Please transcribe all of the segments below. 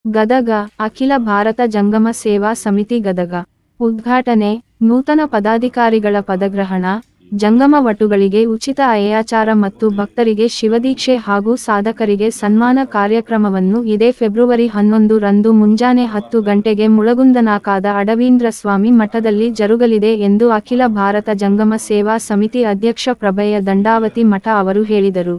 ಗದಗ ಅಖಿಲ ಭಾರತ ಜಂಗಮ ಸೇವಾ ಸಮಿತಿ ಗದಗ ಉದ್ಘಾಟನೆ ನೂತನ ಪದಾಧಿಕಾರಿಗಳ ಪದಗ್ರಹಣ ಜಂಗಮ ವಟುಗಳಿಗೆ ಉಚಿತ ಅಯ್ಯಾಚಾರ ಮತ್ತು ಭಕ್ತರಿಗೆ ಶಿವದೀಕ್ಷೆ ಹಾಗೂ ಸಾಧಕರಿಗೆ ಸನ್ಮಾನ ಕಾರ್ಯಕ್ರಮವನ್ನು ಇದೇ ಫೆಬ್ರವರಿ ಹನ್ನೊಂದು ರಂದು ಮುಂಜಾನೆ ಹತ್ತು ಗಂಟೆಗೆ ಮುಳಗುಂದನಾಕಾದ ಅಡವೀಂದ್ರ ಸ್ವಾಮಿ ಮಠದಲ್ಲಿ ಜರುಗಲಿದೆ ಎಂದು ಅಖಿಲ ಭಾರತ ಜಂಗಮ ಸೇವಾ ಸಮಿತಿ ಅಧ್ಯಕ್ಷ ಪ್ರಭಯ ದಂಡಾವತಿ ಮಠ ಅವರು ಹೇಳಿದರು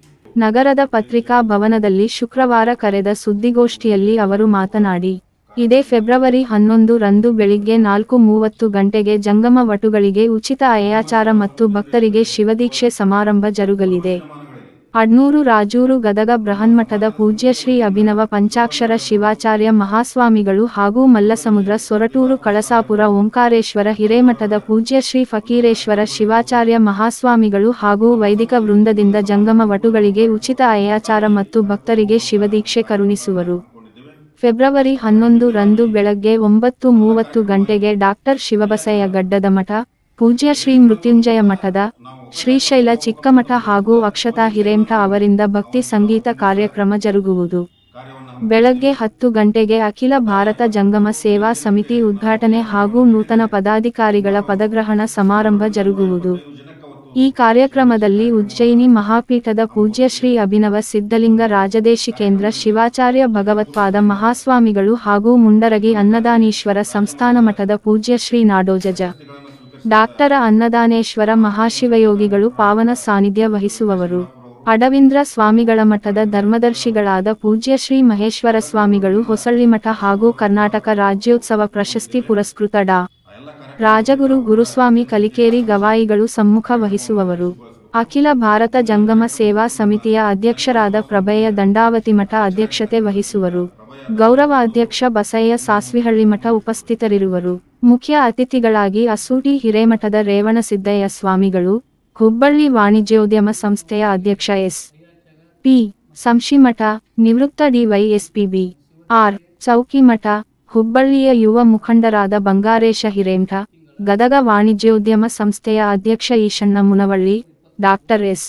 ನಗರದ ಪತ್ರಿಕಾ ಭವನದಲ್ಲಿ ಶುಕ್ರವಾರ ಕರೆದ ಸುದ್ದಿಗೋಷ್ಠಿಯಲ್ಲಿ ಅವರು ಮಾತನಾಡಿ ಇದೇ ಫೆಬ್ರವರಿ ಹನ್ನೊಂದು ರಂದು ಬೆಳಿಗ್ಗೆ ನಾಲ್ಕು ಮೂವತ್ತು ಗಂಟೆಗೆ ಜಂಗಮ ವಟುಗಳಿಗೆ ಉಚಿತ ಅಯ್ಯಾಚಾರ ಮತ್ತು ಭಕ್ತರಿಗೆ ಶಿವದೀಕ್ಷೆ ಸಮಾರಂಭ ಜರುಗಲಿದೆ ಅಡ್ನೂರು ರಾಜೂರು ಗದಗ ಬೃಹನ್ಮಠದ ಪೂಜ್ಯ ಶ್ರೀ ಅಭಿನವ ಪಂಚಾಕ್ಷರ ಶಿವಾಚಾರ್ಯ ಮಹಾಸ್ವಾಮಿಗಳು ಹಾಗೂ ಮಲ್ಲಸಮುದ್ರ ಸೊರಟೂರು ಕಳಸಾಪುರ ಓಂಕಾರೇಶ್ವರ ಹಿರೇಮಠದ ಪೂಜ್ಯ ಶ್ರೀ ಫಕೀರೇಶ್ವರ ಶಿವಾಚಾರ್ಯ ಮಹಾಸ್ವಾಮಿಗಳು ಹಾಗೂ ವೈದಿಕ ವೃಂದದಿಂದ ಜಂಗಮ ವಟುಗಳಿಗೆ ಉಚಿತ ಅಯ್ಯಾಚಾರ ಮತ್ತು ಭಕ್ತರಿಗೆ ಶಿವದೀಕ್ಷೆ ಕರುಣಿಸುವರು ಫೆಬ್ರವರಿ ಹನ್ನೊಂದು ರಂದು ಬೆಳಗ್ಗೆ ಒಂಬತ್ತು ಮೂವತ್ತು ಗಂಟೆಗೆ ಡಾಕ್ಟರ್ ಶಿವಬಸಯ್ಯ ಗಡ್ಡದ ಮಠ ಪೂಜ್ಯ ಶ್ರೀ ಮೃತ್ಯುಂಜಯ ಮಠದ ಶ್ರೀಶೈಲ ಚಿಕ್ಕಮಠ ಹಾಗೂ ಅಕ್ಷತಾ ಹಿರೇಮಠ ಅವರಿಂದ ಭಕ್ತಿ ಸಂಗೀತ ಕಾರ್ಯಕ್ರಮ ಜರುಗುವುದು ಬೆಳಗ್ಗೆ ಹತ್ತು ಗಂಟೆಗೆ ಅಖಿಲ ಭಾರತ ಜಂಗಮ ಸೇವಾ ಸಮಿತಿ ಉದ್ಘಾಟನೆ ಹಾಗೂ ನೂತನ ಪದಾಧಿಕಾರಿಗಳ ಪದಗ್ರಹಣ ಸಮಾರಂಭ ಜರುಗುವುದು ಈ ಕಾರ್ಯಕ್ರಮದಲ್ಲಿ ಉಜ್ಜಯಿನಿ ಮಹಾಪೀಠದ ಪೂಜ್ಯ ಶ್ರೀ ಅಭಿನವ ಸಿದ್ಧಲಿಂಗ ರಾಜದೇಶಿಕೇಂದ್ರ ಶಿವಾಚಾರ್ಯ ಭಗವತ್ಪಾದ ಮಹಾಸ್ವಾಮಿಗಳು ಹಾಗೂ ಮುಂಡರಗಿ ಅನ್ನದಾನೀಶ್ವರ ಸಂಸ್ಥಾನ ಮಠದ ಪೂಜ್ಯ ಶ್ರೀ ನಾಡೋಜಜ ಡಾಕ್ಟರ ಅನ್ನದಾನೇಶ್ವರ ಮಹಾಶಿವಯೋಗಿಗಳು ಪಾವನ ಸಾನ್ನಿಧ್ಯ ವಹಿಸುವವರು ಅಡವಿಂದ್ರ ಸ್ವಾಮಿಗಳ ಮಠದ ಧರ್ಮದರ್ಶಿಗಳಾದ ಪೂಜ್ಯ ಶ್ರೀ ಮಹೇಶ್ವರ ಸ್ವಾಮಿಗಳು ಹೊಸಳ್ಳಿಮಠ ಹಾಗೂ ಕರ್ನಾಟಕ ರಾಜ್ಯೋತ್ಸವ ಪ್ರಶಸ್ತಿ ಪುರಸ್ಕೃತ ಡಾ ರಾಜಗುರು ಗುರುಸ್ವಾಮಿ ಕಲಿಕೇರಿ ಗವಾಯಿಗಳು ಸಮ್ಮುಖ ವಹಿಸುವವರು ಅಖಿಲ ಭಾರತ ಜಂಗಮ ಸೇವಾ ಸಮಿತಿಯ ಅಧ್ಯಕ್ಷರಾದ ಪ್ರಭಯ ದಂಡಾವತಿ ಮಠ ಅಧ್ಯಕ್ಷತೆ ವಹಿಸುವರು ಗೌರವ ಅಧ್ಯಕ್ಷ ಬಸಯ್ಯ ಸಾಸ್ವಿಹಳ್ಳಿ ಮಠ ಉಪಸ್ಥಿತರಿರುವರು ಮುಖ್ಯ ಅತಿಥಿಗಳಾಗಿ ಅಸೂಟಿ ಹಿರೇಮಠದ ರೇವಣಸಿದ್ದಯ್ಯ ಸ್ವಾಮಿಗಳು ಹುಬ್ಬಳ್ಳಿ ವಾಣಿಜ್ಯೋದ್ಯಮ ಸಂಸ್ಥೆಯ ಅಧ್ಯಕ್ಷ ಎಸ್ ಪಿ ಸಂಶಿಮಠ ನಿವೃತ್ತ ಡಿವೈಎಸ್ಪಿಬಿ ಆರ್ ಚೌಕಿಮಠ ಹುಬ್ಬಳ್ಳಿಯ ಯುವ ಮುಖಂಡರಾದ ಬಂಗಾರೇಶ ಹಿರೇಮಠ ಗದಗ ವಾಣಿಜ್ಯೋದ್ಯಮ ಸಂಸ್ಥೆಯ ಅಧ್ಯಕ್ಷ Eshanna Munavalli doctor S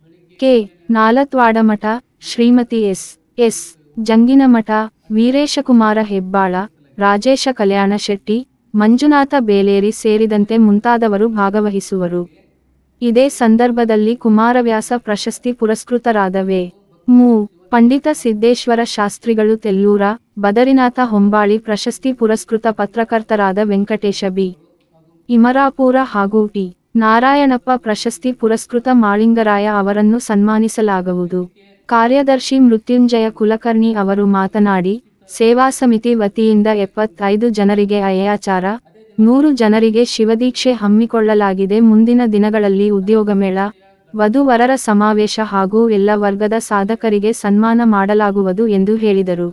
K Nalatwad Math Shrimati S S Janginamath Veereshkumar Hebbal Rajesh Kalyan Shetty Manjunath Beleri ಸೇರಿದಂತೆ ಮುಂತಾದವರು ಭಾಗವಹಿಸುವರು ಇದೇ ಸಂದರ್ಭದಲ್ಲಿ ಕುಮಾರವ್ಯಾಸ ಪ್ರಶಸ್ತಿ ಪುರಸ್ಕೃತರಾದವೇ ಮು ಪಂಡಿತ ಸಿದ್ದೇಶ್ವರ ಶಾಸ್ತ್ರಿಗಳು ತೆಲ್ಲೂರ ಬದರಿನಾಥ ಹೊಂಬಾಳಿ ಪ್ರಶಸ್ತಿ ಪುರಸ್ಕೃತ ಪತ್ರಕರ್ತರಾದ ವೆಂಕಟೇಶ ಬಿ ಇಮರಾಪುರ ಹಾಗೂ ಟಿ ನಾರಾಯಣಪ್ಪ ಪ್ರಶಸ್ತಿ ಪುರಸ್ಕೃತ ಮಾಳಿಂಗರಾಯ ಅವರನ್ನು ಸನ್ಮಾನಿಸಲಾಗುವುದು ಕಾರ್ಯದರ್ಶಿ ಮೃತ್ಯುಂಜಯ ಕುಲಕರ್ಣಿ ಅವರು ಮಾತನಾಡಿ ಸೇವಾ ಸಮಿತಿ ವತಿಯಿಂದ ಎಪ್ಪತ್ತೈದು ಜನರಿಗೆ ಅಯ್ಯಾಚಾರ ನೂರು ಜನರಿಗೆ ಶಿವದೀಕ್ಷೆ ಹಮ್ಮಿಕೊಳ್ಳಲಾಗಿದೆ ಮುಂದಿನ ದಿನಗಳಲ್ಲಿ ಉದ್ಯೋಗಮೇಳ ವಧುವರರ ಸಮಾವೇಶ ಹಾಗೂ ಎಲ್ಲ ವರ್ಗದ ಸಾಧಕರಿಗೆ ಸನ್ಮಾನ ಮಾಡಲಾಗುವುದು ಎಂದು ಹೇಳಿದರು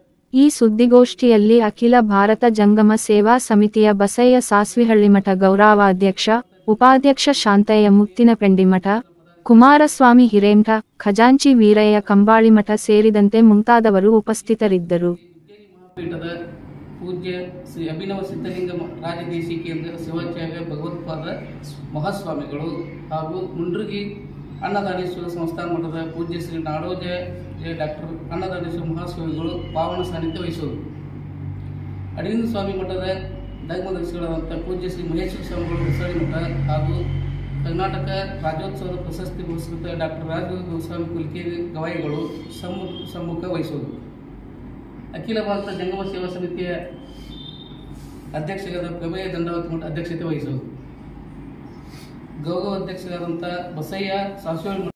ಈ ಸುದ್ದಿಗೋಷ್ಠಿಯಲ್ಲಿ ಅಖಿಲ ಭಾರತ ಜಂಗಮ ಸೇವಾ ಸಮಿತಿಯ ಬಸಯ್ಯ ಸಾಸ್ವಿಹಳ್ಳಿಮಠ ಗೌರವಾಧ್ಯಕ್ಷ ಉಪಾಧ್ಯಕ್ಷ ಶಾಂತಯ್ಯ ಮುತ್ತಿನಪೆಂಡಿಮಠ ಕುಮಾರಸ್ವಾಮಿ ಹಿರೇಮಠ ಖಜಾಂಚಿ ವೀರಯ್ಯ ಕಂಬಾಳಿಮಠ ಸೇರಿದಂತೆ ಮುಂತಾದವರು ಉಪಸ್ಥಿತರಿದ್ದರು ಪೀಠದ ಪೂಜ್ಯ ಶ್ರೀ ಅಭಿನವ ಸಿದ್ಧಲಿಂಗ ಮ- ರಾಜದೇಶಿಕೇಂದ್ರ ಶಿವಾಚಾರ್ಯ ಭಗವತ್ಪಾದ ಮಹಾಸ್ವಾಮಿಗಳು ಹಾಗೂ ಮುಂಡ್ರಗಿ ಅನ್ನದಾನೇಶ್ವರ ಸಂಸ್ಥಾನ ಮಠದ ಪೂಜ್ಯ ಶ್ರೀ ನಾಡೋಜ ಜಯ ಡಾಕ್ಟರ್ ಅನ್ನದಾನೇಶ್ವರ ಮಹಾಸ್ವಾಮಿಗಳು ಪಾವನ ಸಾನ್ನಿಧ್ಯ ವಹಿಸುವರು ಅಡವಿಂದ ಸ್ವಾಮಿ ಮಠದ ಧರ್ಮದರ್ಶಿಗಳಾದಂಥ ಪೂಜ್ಯ ಶ್ರೀ ಮಹೇಶ್ವರ ಸ್ವಾಮಿಗಳು ಹೊಸಳಿ ಮಠ ಹಾಗೂ ಕರ್ನಾಟಕ ರಾಜ್ಯೋತ್ಸವದ ಪ್ರಶಸ್ತಿ ಪುರಸ್ಕೃತ ಡಾಕ್ಟರ್ ರಾಜ ಗೋಸ್ವಾಮಿ ಕುಲಕೇರಿ ಗವಾಯಿಗಳು ಸಮ್ಮು ಸಮ್ಮುಖ ವಹಿಸುವರು ಅಖಿಲ ಭಾರತ ಜಂಗಮ ಸೇವಾ ಸಮಿತಿಯ ಅಧ್ಯಕ್ಷರಾದ ಪ್ರಮೇಯ ದಂಡವತಿ ಮಠ ಅಧ್ಯಕ್ಷತೆ ವಹಿಸುವುದು ಗೌರವ ಅಧ್ಯಕ್ಷರಾದಂಥ ಬಸಯ್ಯ ಸಾಸೋಳ್